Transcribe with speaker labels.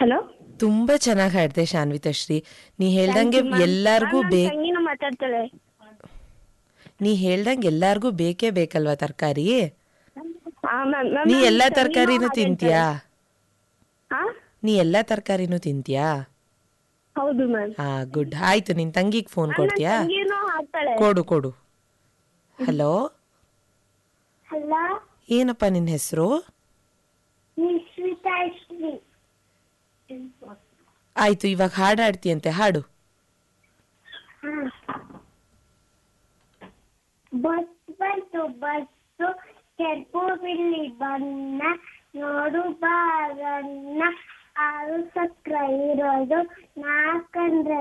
Speaker 1: hello
Speaker 2: ತುಂಬಾ ಚೆನ್ನಾಗಿ ಹಾಡ್ದೆ ಶಾನ್ವಿತಶ್ರೀ ನೀ ಹೇಳ್ದಂಗೆ ಎಲ್ಲಾರ್ಗೂ ಬೇ
Speaker 1: ತಂಗಿನ ಮಾತಾಡ್ತಾಳೆ
Speaker 2: ನೀ ಹೇಳ್ದಂಗೆ ಎಲ್ಲಾರ್ಗೂ ಬೇಕೇ ಬೇಕಲ್ವಾ ತರಕಾರಿ
Speaker 1: ಹಾ ಮ್ಯಾಮ್ ಮ್ಯಾಮ್
Speaker 2: ನೀ ಎಲ್ಲಾ ತರಕಾರಿನೂ ತಿಂತ್ಯಾ
Speaker 1: ಹಾ
Speaker 2: ನೀ ಎಲ್ಲಾ ತರಕಾರಿನೂ ತಿಂತ್ಯಾ
Speaker 1: ಹೌದು ಮ್ಯಾಮ್
Speaker 2: ಹಾ ಗುಡ್ ಆಯ್ತು ನಿನ್ ತಂಗಿಗ್ ಫೋನ್ ಕೊಡ್ತೀಯಾ
Speaker 1: ತಂಗಿನೂ ಹಾಡ್ತಾಳೆ
Speaker 2: ಕೊಡು ಕೊಡು ಹಲೋ
Speaker 1: ಹಲೋ
Speaker 2: ಏನಪ್ಪ ನಿನ್ ಹೆಸರು
Speaker 1: ನಿಶ್ವಿತಾಶ್ರೀ
Speaker 2: ಆಯ್ತು ಇವಾಗ ಹಾಡು ಹಾಡ್ತೀಯಂತೆ ಹಾಡು
Speaker 1: ಬಸ್ ಬಂತು ಬಸ್ಸು ಕೆಂಪು ಬಿಳಿ ಬಣ್ಣ ನೋಡು ಬಾರಣ್ಣ ಆರು ಸಕ್ರ ಇರೋದು ನಾಲ್ಕಂದ್ರೆ